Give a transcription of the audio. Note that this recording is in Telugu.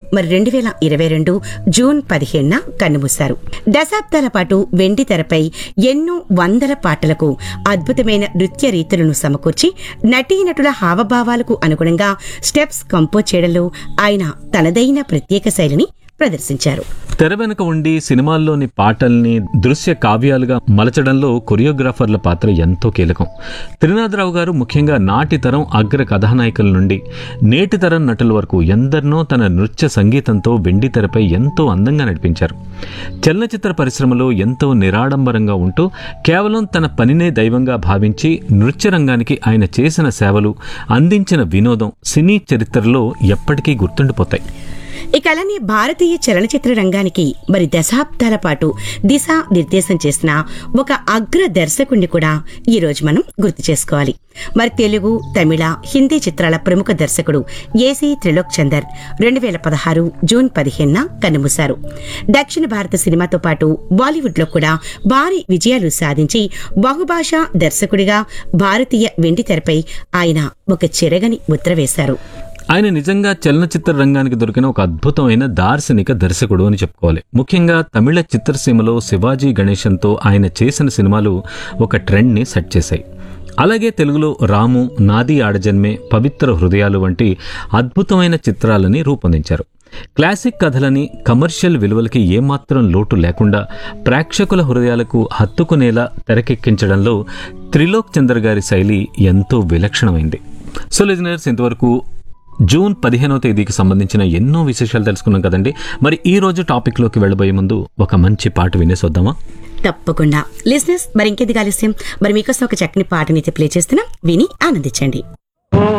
మరి రెండు వేల ఇరవై రెండు జూన్ పదిహేనున కన్నుమూశారు దశాబ్దాల పాటు వెండి తెరపై ఎన్నో వందల పాటలకు అద్భుతమైన నృత్య రీతులను సమకూర్చి నటీనటుల హావభావాలకు అనుగుణంగా స్టెప్స్ కంపోజ్ చేయడంలో ఆయన తనదైన ప్రత్యేక శైలిని ప్రదర్శించారు తెర వెనుక ఉండి సినిమాల్లోని పాటల్ని దృశ్య కావ్యాలుగా మలచడంలో కొరియోగ్రాఫర్ల పాత్ర ఎంతో కీలకం త్రినాథరావు గారు ముఖ్యంగా నాటి తరం అగ్ర కథానాయకుల నుండి నేటి తరం నటుల వరకు ఎందరినో తన నృత్య సంగీతంతో వెండి తెరపై ఎంతో అందంగా నడిపించారు చలనచిత్ర పరిశ్రమలో ఎంతో నిరాడంబరంగా ఉంటూ కేవలం తన పనినే దైవంగా భావించి నృత్య రంగానికి ఆయన చేసిన సేవలు అందించిన వినోదం సినీ చరిత్రలో ఎప్పటికీ గుర్తుండిపోతాయి ఇక అలానే భారతీయ చలనచిత్ర రంగానికి మరి దశాబ్దాల పాటు దిశ నిర్దేశం చేసిన ఒక అగ్ర దర్శకుణ్ణి కూడా ఈ రోజు మనం గుర్తు చేసుకోవాలి మరి తెలుగు తమిళ హిందీ చిత్రాల ప్రముఖ దర్శకుడు ఏసీ త్రిలోక్ చందర్ రెండు వేల పదహారు జూన్ పదిహేనున కన్నుమూశారు దక్షిణ భారత సినిమాతో పాటు బాలీవుడ్ లో కూడా భారీ విజయాలు సాధించి బహుభాషా దర్శకుడిగా భారతీయ వెండి తెరపై ఆయన ఒక చెరగని ముద్ర వేశారు ఆయన నిజంగా చలనచిత్ర రంగానికి దొరికిన ఒక అద్భుతమైన దార్శనిక దర్శకుడు అని చెప్పుకోవాలి ముఖ్యంగా తమిళ చిత్రసీమలో శివాజీ గణేశంతో ఆయన చేసిన సినిమాలు ఒక ట్రెండ్ని సెట్ చేశాయి అలాగే తెలుగులో రాము నాది ఆడజన్మే పవిత్ర హృదయాలు వంటి అద్భుతమైన చిత్రాలని రూపొందించారు క్లాసిక్ కథలని కమర్షియల్ విలువలకి ఏమాత్రం లోటు లేకుండా ప్రేక్షకుల హృదయాలకు హత్తుకునేలా తెరకెక్కించడంలో త్రిలోక్ చందర్ గారి శైలి ఎంతో విలక్షణమైంది సో లిజనర్స్ ఇంతవరకు జూన్ పదిహేనవ తేదీకి సంబంధించిన ఎన్నో విశేషాలు తెలుసుకున్నాం కదండి మరి ఈ రోజు టాపిక్లోకి వెళ్ళబోయే ముందు ఒక మంచి పాట వినేసొద్దామా తప్పకుండా లిజినెస్ మరి ఇంకెందుకు ఆలస్యం మరి మీకోసం ఒక చక్కని పాటనైతే ప్లే చేస్తున్నాం విని ఆనందించండి